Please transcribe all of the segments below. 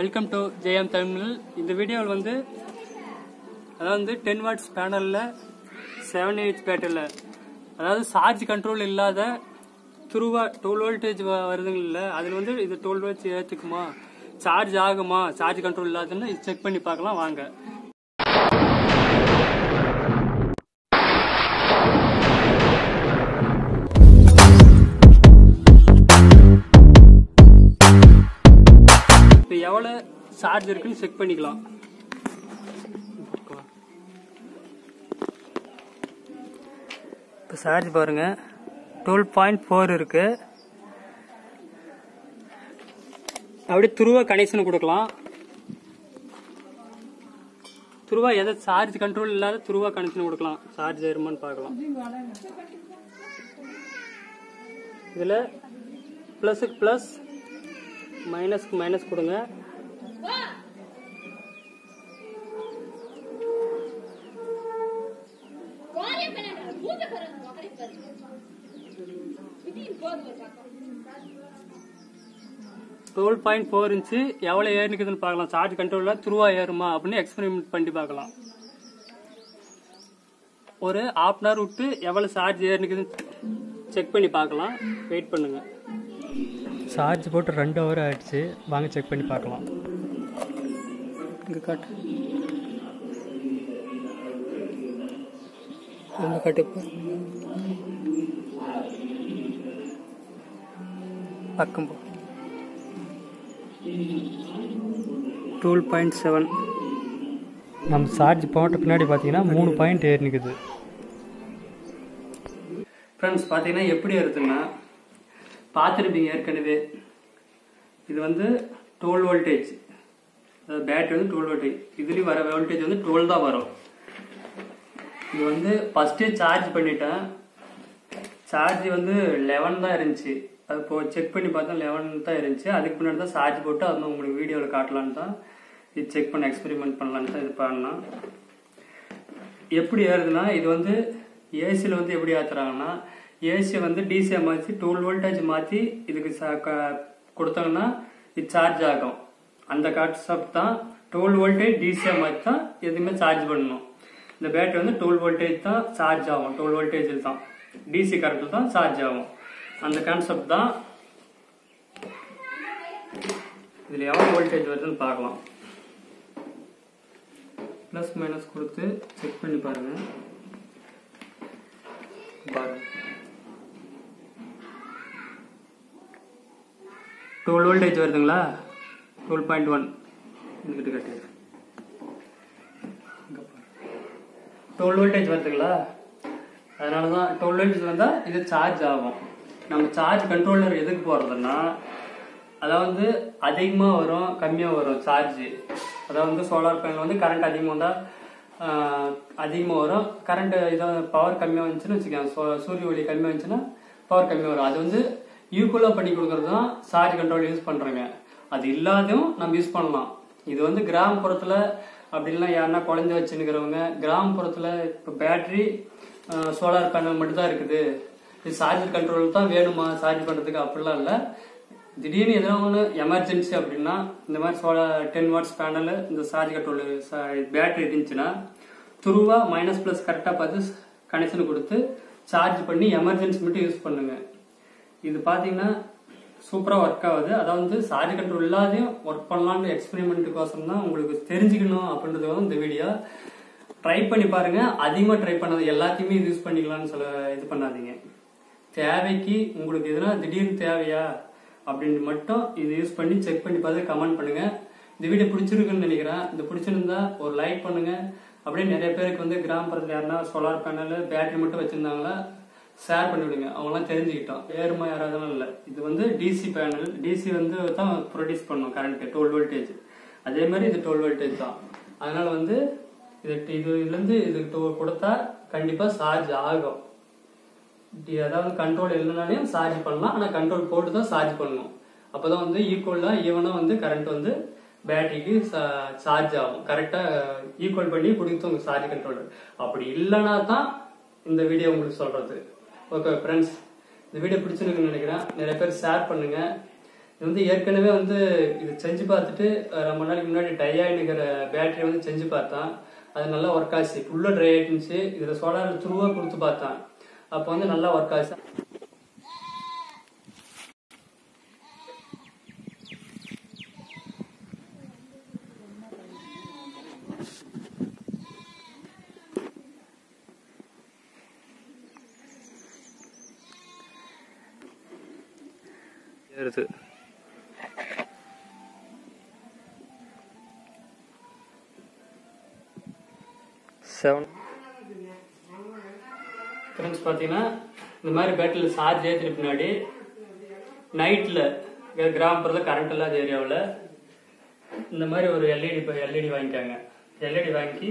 welcome to ஜெயம் தமிழ் இந்த வீடியோவில் வந்து அதாவது வந்து டென் வாட்ஸ் பேனலில் செவன் ஹெச் பேட்டரியில் அதாவது சார்ஜ் கண்ட்ரோல் இல்லாத துருவா டுவெல் வோல்டேஜ் வருதுங்கள்ல அதில் வந்து இது டுவெல் வோல்ட் ஏற்றுக்குமா சார்ஜ் ஆகுமா சார்ஜ் கண்ட்ரோல் இல்லாதுன்னு செக் பண்ணி பார்க்கலாம் வாங்க இப்போ எவ்வளோ சார்ஜ் இருக்குன்னு செக் பண்ணிக்கலாம் இப்போ சார்ஜ் பாருங்க டுவெல் பாயிண்ட் ஃபோர் இருக்கு அப்படியே துருவா கனெக்ஷன் கொடுக்கலாம் துருவா எதை சார்ஜ் கண்ட்ரோல் இல்லாத துருவா கனெக்ஷன் கொடுக்கலாம் சார்ஜ் ஏறுமான்னு பார்க்கலாம் இதில் ப்ளஸுக்கு ப்ளஸ் மைனஸ்க்கு மைனஸ் கொடுங்க டுவெல் பாயிண்ட் ஃபோர் இன்ச்சு எவ்வளோ ஏறிக்குதுன்னு பார்க்கலாம் சார்ஜ் கண்ட்ரோலில் துருவா ஏறுமா அப்படின்னு எக்ஸ்பெரிமெண்ட் பண்ணி பார்க்கலாம் ஒரு ஹாஃப் அன் ஹவர் விட்டு எவ்வளோ சார்ஜ் ஏறிக்குதுன்னு செக் பண்ணி பார்க்கலாம் வெயிட் பண்ணுங்க சார்ஜ் போட்டு ரெண்டு ஹவர் ஆயிடுச்சு வாங்க செக் பண்ணி பார்க்கலாம் இங்கே காட்டு இங்கே காட்டு இப்போ பக்கம் போ டுவெல் பாயிண்ட் செவன் நம்ம சார்ஜ் போட்ட பின்னாடி பார்த்தீங்கன்னா மூணு பாயிண்ட் ஏறி நிற்குது ஃப்ரெண்ட்ஸ் பார்த்தீங்கன்னா எப்படி இருக்குதுன்னா பார்த்துருப்பீங்க ஏற்கனவே இது வந்து டுவெல் வோல்டேஜ் அதாவது பேட்டரி வந்து டுவெல் வோல்டேஜ் இதுலேயும் வர வோல்டேஜ் வந்து டுவெல் தான் வரும் இது வந்து ஃபஸ்ட்டே சார்ஜ் பண்ணிட்டேன் சார்ஜ் வந்து லெவன் தான் இருந்துச்சு அது இப்போ செக் பண்ணி பார்த்தா லெவன் தான் இருந்துச்சு அதுக்கு முன்னாடி தான் சார்ஜ் போட்டு அது உங்களுக்கு வீடியோவில் காட்டலான்னு தான் இது செக் பண்ண எக்ஸ்பெரிமெண்ட் பண்ணலான்னு தான் இது பண்ணேன் எப்படி ஏறுதுன்னா இது வந்து ஏசியில் வந்து எப்படி ஏற்றுறாங்கன்னா ஏசி வந்து டிசியை மாற்றி டுவெல் வோல்டேஜ் மாற்றி இதுக்கு ச- க- கொடுத்தாங்கன்னா இது சார்ஜ் ஆகும் அந்த கான்செப்ட் தான் டுவெல் வோல்டேஜ் டிசியை மாற்றி தான் எதுவுமே சார்ஜ் பண்ணணும் இந்த பேட்டரி வந்து டுவெல் வோல்டேஜ் தான் சார்ஜ் ஆகும் டுவெல் வோல்டேஜில் தான் டிசி கரண்ட்டில் தான் சார்ஜ் ஆகும் அந்த கான்செப்ட் தான் இதில் எவ்வளோ வோல்டேஜ் வருதுன்னு பார்க்கலாம் ப்ளஸ் மைனஸ் கொடுத்து செக் பண்ணி பாருங்க பாருங்க டுவெல் வோல்டேஜ் வருதுங்களா டுவெல் பாயிண்ட் ஒன் இதுக்கிட்ட கட்டு டுவெல் வோல்டேஜ் வருதுங்களா அதனால தான் டுவெல் வோல்டேஜ் வந்தால் இது சார்ஜ் ஆகும் நம்ம சார்ஜ் கண்ட்ரோலர் எதுக்கு போடுறதுன்னா அதாவது அதிகமாக வரும் கம்மியாக வரும் சார்ஜ் அதாவது வந்து சோலார் பேனல் வந்து கரண்ட் அதிகமாக வந்தால் அதிகமாக வரும் கரண்ட் இதாக பவர் கம்மியாக வந்துச்சுன்னு வச்சுக்கோங்க சோ- சூரிய ஒளி கம்மியாக வந்துச்சுன்னா பவர் கம்மியாக வரும் அது வந்து ஈக்குவலாக பண்ணி கொடுக்கறது தான் சார்ஜ் கண்ட்ரோல் யூஸ் பண்ணுறோங்க அது இல்லாதையும் நம்ம யூஸ் பண்ணலாம் இது வந்து கிராமப்புறத்தில் அப்படின்லாம் யாருன்னா குழந்தை வச்சுருக்கிறவங்க கிராமப்புறத்தில் இப்போ பேட்டரி சோலார் பேனல் மட்டும் தான் இருக்குது இது சார்ஜர் கண்ட்ரோல் தான் வேணுமா சார்ஜ் பண்ணுறதுக்கு அப்படிலாம் இல்லை திடீர்னு எதனா ஒன்று எமர்ஜென்சி அப்படின்னா இந்த மாதிரி சோலார் டென் வாட்ஸ் பேனல் இந்த சார்ஜ் கண்ட்ரோல் பேட்டரி இருந்துச்சுன்னா துருவா மைனஸ் ப்ளஸ் கரெக்டாக பார்த்து கனெக்ஷன் கொடுத்து சார்ஜ் பண்ணி எமர்ஜென்சி மட்டும் யூஸ் பண்ணுங்க இது பார்த்தீங்கன்னா சூப்பராக ஒர்க் ஆகுது அதாவது வந்து சார்ஜ் கண்ட்ரோல் இல்லாதையும் ஒர்க் பண்ணலான்னு எக்ஸ்பெரிமெண்ட்டுக்கோசரம் தான் உங்களுக்கு தெரிஞ்சுக்கணும் அப்படின்றது வந்து இந்த வீடியோ ட்ரை பண்ணி பாருங்க அதிகமாக ட்ரை பண்ணாது எல்லாத்தையுமே இது யூஸ் பண்ணிக்கலாம்னு சொல்ல இது பண்ணாதீங்க தேவைக்கு உங்களுக்கு எதுனா திடீர்னு தேவையா அப்படின்னு மட்டும் இது யூஸ் பண்ணி செக் பண்ணி பார்த்து கமெண்ட் பண்ணுங்க இந்த வீடியோ பிடிச்சிருக்குன்னு நினைக்கிறேன் இந்த பிடிச்சிருந்தா ஒரு லைக் பண்ணுங்க அப்படியே நிறைய பேருக்கு வந்து கிராமப்புறத்தில் யாருன்னா சோலார் பேனல் பேட்டரி மட்டும் வச்சிருந்தாங்களா ஷேர் பண்ணி விடுங்க அவங்களாம் தெரிஞ்சுக்கிட்டோம் ஏறுமா யாராவதும் இல்லை இது வந்து டிசி பேனல் டிசி வந்து தான் ப்ரொடியூஸ் பண்ணும் கரண்ட் டுவெல் வோல்டேஜ் அதே மாதிரி இது டுவெல் வோல்டேஜ் தான் அதனால வந்து இது இது இதுலேருந்து இதுக்கு to- கொடுத்தா கண்டிப்பாக சார்ஜ் ஆகும் டி- அதாவது கண்ட்ரோல் இல்லைனாலையும் சார்ஜ் பண்ணலாம் ஆனால் கண்ட்ரோல் போட்டு தான் சார்ஜ் பண்ணணும் அப்போதான் வந்து ஈக்குவலாக ஈவனாக வந்து கரண்ட் வந்து பேட்டரிக்கு சார்ஜ் ஆகும் கரெக்டாக ஈக்குவல் பண்ணி கொடுத்து உங்களுக்கு சார்ஜ் கண்ட்ரோலர் அப்படி இல்லைனா தான் இந்த வீடியோ உங்களுக்கு சொல்றது ஓகே ஃப்ரெண்ட்ஸ் இந்த வீடியோ பிடிச்சிருக்குன்னு நினைக்கிறேன் நிறைய பேர் ஷேர் பண்ணுங்க இது வந்து ஏற்கனவே வந்து இது செஞ்சு பார்த்துட்டு அஹ், ரொம்ப நாளைக்கு முன்னாடி டையாயினுங்கிற பேட்டரி வந்து செஞ்சு பார்த்தேன் அது நல்லா ஒர்க் ஆச்சு ஃபுல்லாக ட்ரை ஆயிட்டுச்சு இதில் சோலார் த்ரூவாக கொடுத்து பார்த்தேன் அப்போ வந்து நல்லா ஒர்க் ஆச்சு ஏறுது செவன் ஃப்ரெண்ட்ஸ் பார்த்தீங்கன்னா இந்த மாதிரி பேட்டரியில் சார்ஜ் ஏற்றிட்டு பின்னாடி நைட்டில் கிராமப்புறத்தில் கரண்ட் இல்லாத ஏரியாவில் இந்த மாதிரி ஒரு எல்இடி எல்இடி வாங்கிக்காங்க எல்இடி வாங்கி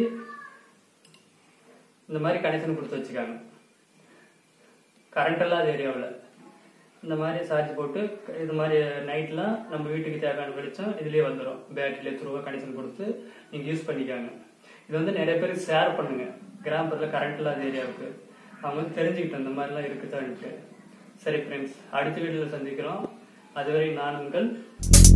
இந்த மாதிரி கனெக்ஷன் கொடுத்து வச்சுக்காங்க கரண்ட் இல்லாத ஏரியாவில் இந்த மாதிரி சார்ஜ் போட்டு இது மாதிரி நைட்லாம் நம்ம வீட்டுக்கு தேவையான வெளிச்சம் இதுலேயே வந்துடும் பேட்டரியிலே த்ரூவாக கனெக்ஷன் கொடுத்து நீங்கள் யூஸ் பண்ணிக்காங்க இது வந்து நிறைய பேருக்கு ஷேர் பண்ணுங்க கிராமப்புறத்தில் கரண்ட் இல்லாத ஏரியாவுக்கு அவங்க வந்து தெரிஞ்சுக்கிட்டோம் இந்த மாதிரிலாம் இருக்குதான்ட்டு சரி ஃப்ரெண்ட்ஸ் அடுத்த வீடியோவில் சந்திக்கிறோம் அதுவரை நான் உங்கள்